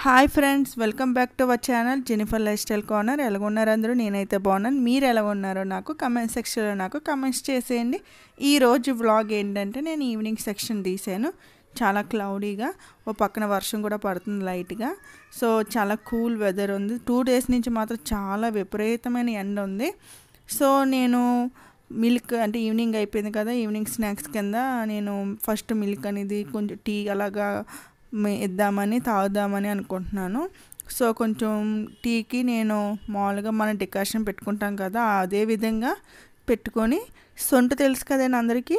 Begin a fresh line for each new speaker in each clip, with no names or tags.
hi friends welcome back to our channel Jennifer lifestyle corner ఎలాగున్నారు అందరూ నేనైతే బాగున్నాను మీరు ఎలా ఉన్నారో నాకు కమెంట్ సెక్షన్లో నాకు కమెంట్స్ చేసేయండి ఈరోజు వ్లాగ్ ఏంటంటే నేను ఈవినింగ్ సెక్షన్ తీసాను చాలా క్లౌడీగా ఓ పక్కన వర్షం కూడా పడుతుంది లైట్గా సో చాలా కూల్ వెదర్ ఉంది టూ డేస్ నుంచి మాత్రం చాలా విపరీతమైన ఎండ ఉంది సో నేను మిల్క్ అంటే ఈవినింగ్ అయిపోయింది కదా ఈవినింగ్ స్నాక్స్ కింద నేను ఫస్ట్ మిల్క్ అనేది కొంచెం టీ అలాగా మే- ఇద్దామని తాగుదామని అనుకుంటున్నాను సో కొంచెం టీకి నేను మామూలుగా మనం డికాషన్ పెట్టుకుంటాం కదా అదే విధంగా పెట్టుకొని సొంట తెలుసు కదండి అందరికీ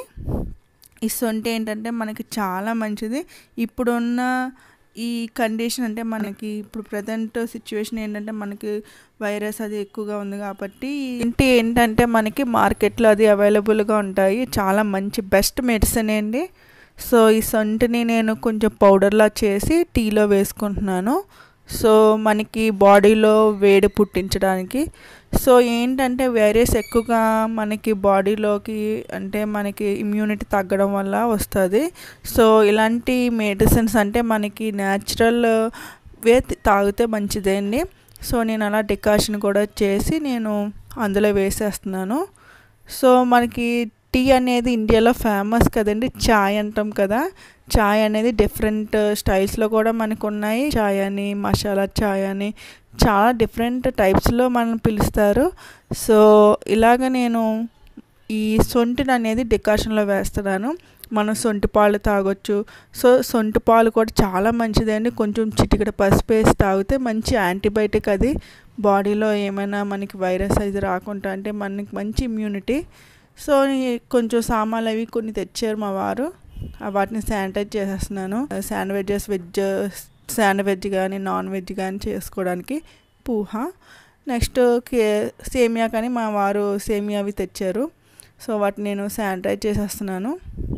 ఈ సొంట ఏంటంటే మనకి చాలా మంచిది ఇప్పుడున్న ఈ కండిషన్ అంటే మనకి ఇప్పుడు ప్రజెంట్ సిచ్యువేషన్ ఏంటంటే మనకి వైరస్ అది ఎక్కువగా ఉంది కాబట్టి ఇంటి ఏంటంటే మనకి మార్కెట్లో అది అవైలబుల్గా ఉంటాయి చాలా మంచి బెస్ట్ మెడిసిన్ అండి సో ఈ సొంటిని నేను కొంచెం పౌడర్లా చేసి టీలో వేసుకుంటున్నాను సో మనకి బాడీలో వేడి పుట్టించడానికి సో ఏంటంటే వైరస్ ఎక్కువగా మనకి బాడీలోకి అంటే మనకి ఇమ్యూనిటీ తగ్గడం వల్ల వస్తుంది సో ఇలాంటి మెడిసిన్స్ అంటే మనకి న్యాచురల్ వే తాగితే మంచిదండి సో నేను అలా డికాషన్ కూడా చేసి నేను అందులో వేసేస్తున్నాను సో మనకి టీ అనేది ఇండియాలో ఫేమస్ కదండి చాయ్ అంటాం కదా చాయ్ అనేది డిఫరెంట్ స్టైల్స్లో కూడా మనకు ఉన్నాయి చాయ్ అని మసాలా చాయ్ అని చాలా డిఫరెంట్ టైప్స్లో మనం పిలుస్తారు సో ఇలాగ నేను ఈ సొంటిని అనేది డికాషన్లో వేస్తున్నాను మనం సొంటి పాలు తాగొచ్చు సో సొంటి పాలు కూడా చాలా మంచిదండి కొంచెం చిటికడ పసుపు వేసి తాగితే మంచి యాంటీబయాటిక్ అది బాడీలో ఏమైనా మనకి వైరస్ అది రాకుండా అంటే మనకి మంచి ఇమ్యూనిటీ సో ఈ కొంచెం సామాన్లు అవి కొన్ని తెచ్చారు మా వారు ఆ వాటిని శానిటైజ్ చేసేస్తున్నాను శాండ్విచెస్ వెజ్ శాండ్విచ్ కానీ నాన్ వెజ్ కానీ చేసుకోవడానికి పూహ నెక్స్ట్ కే సేమియా కానీ మా వారు సేమియా అవి తెచ్చారు సో వాటిని నేను శానిటైజ్ చేసేస్తున్నాను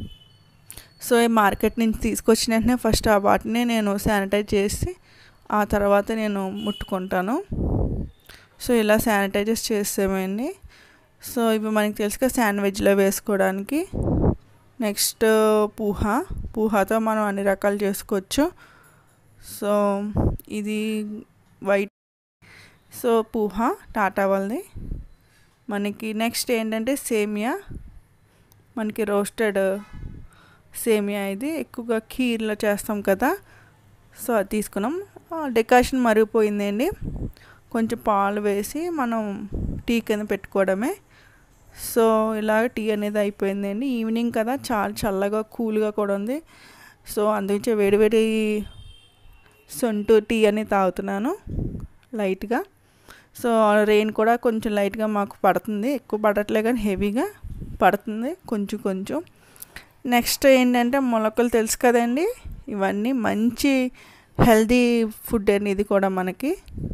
సో ఈ మార్కెట్ నుంచి తీసుకొచ్చిన వెంటనే ఫస్ట్ ఆ వాటిని నేను శానిటైజ్ చేసి ఆ తర్వాత నేను ముట్టుకుంటాను సో ఇలా శానిటైజర్స్ చేసామండి సో ఇవి మనకి తెలుసుగా శాండ్విచ్లో వేసుకోవడానికి నెక్స్ట్ పూహ పూహతో మనం అన్ని రకాలు చేసుకోవచ్చు సో ఇది వైట్ సో పూహ టాటా వాళ్ళది మనకి నెక్స్ట్ ఏంటంటే సేమియా మనకి రోస్టెడ్ సేమియా ఇది ఎక్కువగా ఖీర్లో చేస్తాం కదా సో అది తీసుకున్నాం డెకాషన్ మరిగిపోయిందండి కొంచెం పాలు వేసి మనం టీ కింద పెట్టుకోవడమే సో ఇలాగ టీ అనేది అయిపోయిందండి ఈవినింగ్ కదా చాలా చల్లగా కూల్గా కూడా ఉంది సో అందుకే వేడివేడి సొంటు టీ అని తాగుతున్నాను లైట్గా సో రెయిన్ కూడా కొంచెం లైట్గా మాకు పడుతుంది ఎక్కువ పడట్లే కానీ హెవీగా పడుతుంది కొంచెం కొంచెం నెక్స్ట్ ఏంటంటే మొలకలు తెలుసు కదండి ఇవన్నీ మంచి హెల్దీ ఫుడ్ అండి ఇది కూడా మనకి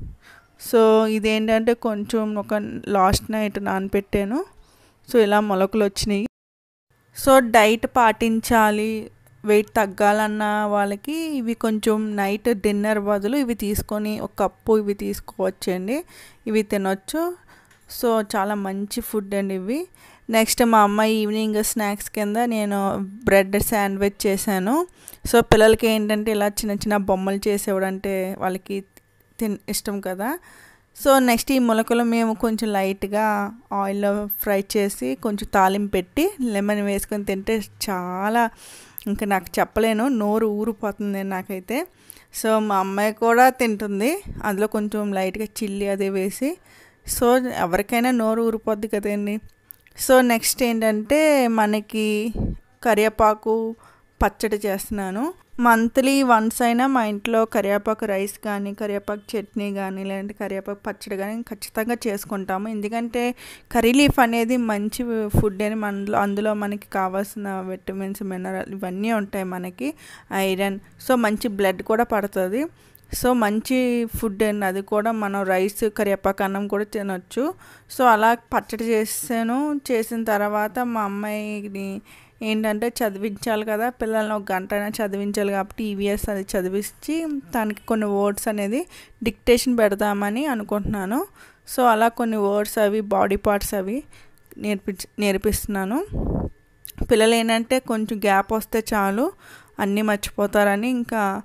సో ఇదేంటంటే కొంచెం ఒక లాస్ట్ నైట్ నానపెట్టాను సో ఇలా మొలకలు వచ్చినాయి సో డైట్ పాటించాలి వెయిట్ తగ్గాలన్న వాళ్ళకి ఇవి కొంచెం నైట్ డిన్నర్ బదులు ఇవి తీసుకొని ఒక కప్పు ఇవి తీసుకోవచ్చండి ఇవి తినొచ్చు సో చాలా మంచి ఫుడ్ అండి ఇవి నెక్స్ట్ మా అమ్మ ఈవినింగ్ స్నాక్స్ కింద నేను బ్రెడ్ శాండ్విచ్ చేశాను సో పిల్లలకి ఏంటంటే ఇలా చిన్న చిన్న బొమ్మలు చేసేవాడంటే వాళ్ళకి తిన్ ఇష్టం కదా సో నెక్స్ట్ ఈ మొలకలు మేము కొంచెం లైట్గా ఆయిల్లో ఫ్రై చేసి కొంచెం తాలింపు పెట్టి లెమన్ వేసుకొని తింటే చాలా ఇంకా నాకు చెప్పలేను నోరు ఊరిపోతుంది నాకైతే సో మా అమ్మాయి కూడా తింటుంది అందులో కొంచెం లైట్గా చిల్లీ అది వేసి సో ఎవరికైనా నోరు ఊరిపోద్ది కదండి సో నెక్స్ట్ ఏంటంటే మనకి కరివేపాకు పచ్చడి చేస్తున్నాను మంత్లీ వన్స్ అయినా మా ఇంట్లో కరివేపాకు రైస్ కానీ కరివేపాకు చట్నీ కానీ లేదంటే కరివేపాకు పచ్చడి కానీ ఖచ్చితంగా చేసుకుంటాము ఎందుకంటే కర్రీ లీఫ్ అనేది మంచి ఫుడ్ అని మనలో అందులో మనకి కావాల్సిన విటమిన్స్ మినరల్ ఇవన్నీ ఉంటాయి మనకి ఐరన్ సో మంచి బ్లడ్ కూడా పడుతుంది సో మంచి ఫుడ్ అండి అది కూడా మనం రైస్ కరివేపాకు అన్నం కూడా తినొచ్చు సో అలా పచ్చడి చేసాను చేసిన తర్వాత మా అమ్మాయిని ఏంటంటే చదివించాలి కదా పిల్లల్ని ఒక గంట అయినా చదివించాలి కాబట్టి ఈవీఎస్ అది చదివించి దానికి కొన్ని వర్డ్స్ అనేది డిక్టేషన్ పెడదామని అనుకుంటున్నాను సో అలా కొన్ని వర్డ్స్ అవి బాడీ పార్ట్స్ అవి నేర్పి నేర్పిస్తున్నాను పిల్లలు ఏంటంటే కొంచెం గ్యాప్ వస్తే చాలు అన్నీ మర్చిపోతారని ఇంకా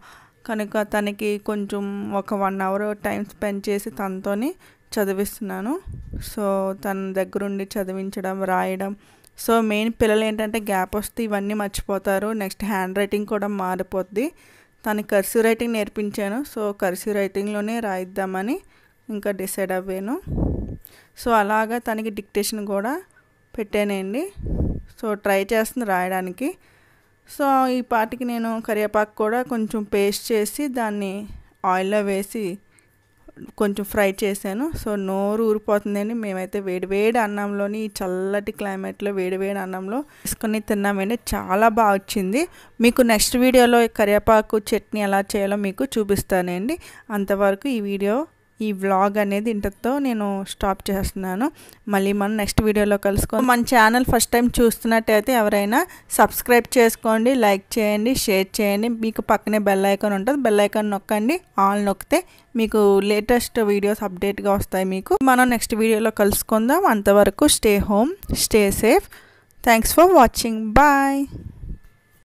కనుక తనకి కొంచెం ఒక వన్ అవర్ టైం స్పెండ్ చేసి తనతోని చదివిస్తున్నాను సో తన దగ్గరుండి చదివించడం రాయడం సో మెయిన్ పిల్లలు ఏంటంటే గ్యాప్ వస్తే ఇవన్నీ మర్చిపోతారు నెక్స్ట్ హ్యాండ్ రైటింగ్ కూడా మారిపోద్ది తనకి కర్సివ్ రైటింగ్ నేర్పించాను సో కర్సివ్ రైటింగ్లోనే రాయిద్దామని ఇంకా డిసైడ్ అవ్వాను సో అలాగా తనకి డిక్టేషన్ కూడా పెట్టానండి సో ట్రై చేస్తుంది రాయడానికి సో ఈ పాటికి నేను కరివేపాకు కూడా కొంచెం పేస్ట్ చేసి దాన్ని ఆయిల్లో వేసి కొంచెం ఫ్రై చేశాను సో నోరు ఊరిపోతుందండి మేమైతే వేడి వేడి అన్నంలోని ఈ చల్లటి క్లైమేట్లో వేడి వేడి అన్నంలో వేసుకొని తిన్నామండి చాలా బాగా వచ్చింది మీకు నెక్స్ట్ వీడియోలో కరివేపాకు చట్నీ ఎలా చేయాలో మీకు చూపిస్తానండి అంతవరకు ఈ వీడియో ఈ వ్లాగ్ అనేది ఇంతతో నేను స్టాప్ చేస్తున్నాను మళ్ళీ మనం నెక్స్ట్ వీడియోలో కలుసుకో మన ఛానల్ ఫస్ట్ టైం చూస్తున్నట్టయితే ఎవరైనా సబ్స్క్రైబ్ చేసుకోండి లైక్ చేయండి షేర్ చేయండి మీకు పక్కనే బెల్ ఐకాన్ ఉంటుంది బెల్ ఐకాన్ నొక్కండి ఆల్ నొక్కితే మీకు లేటెస్ట్ వీడియోస్ అప్డేట్గా వస్తాయి మీకు మనం నెక్స్ట్ వీడియోలో కలుసుకుందాం అంతవరకు stay home stay safe thanks for watching bye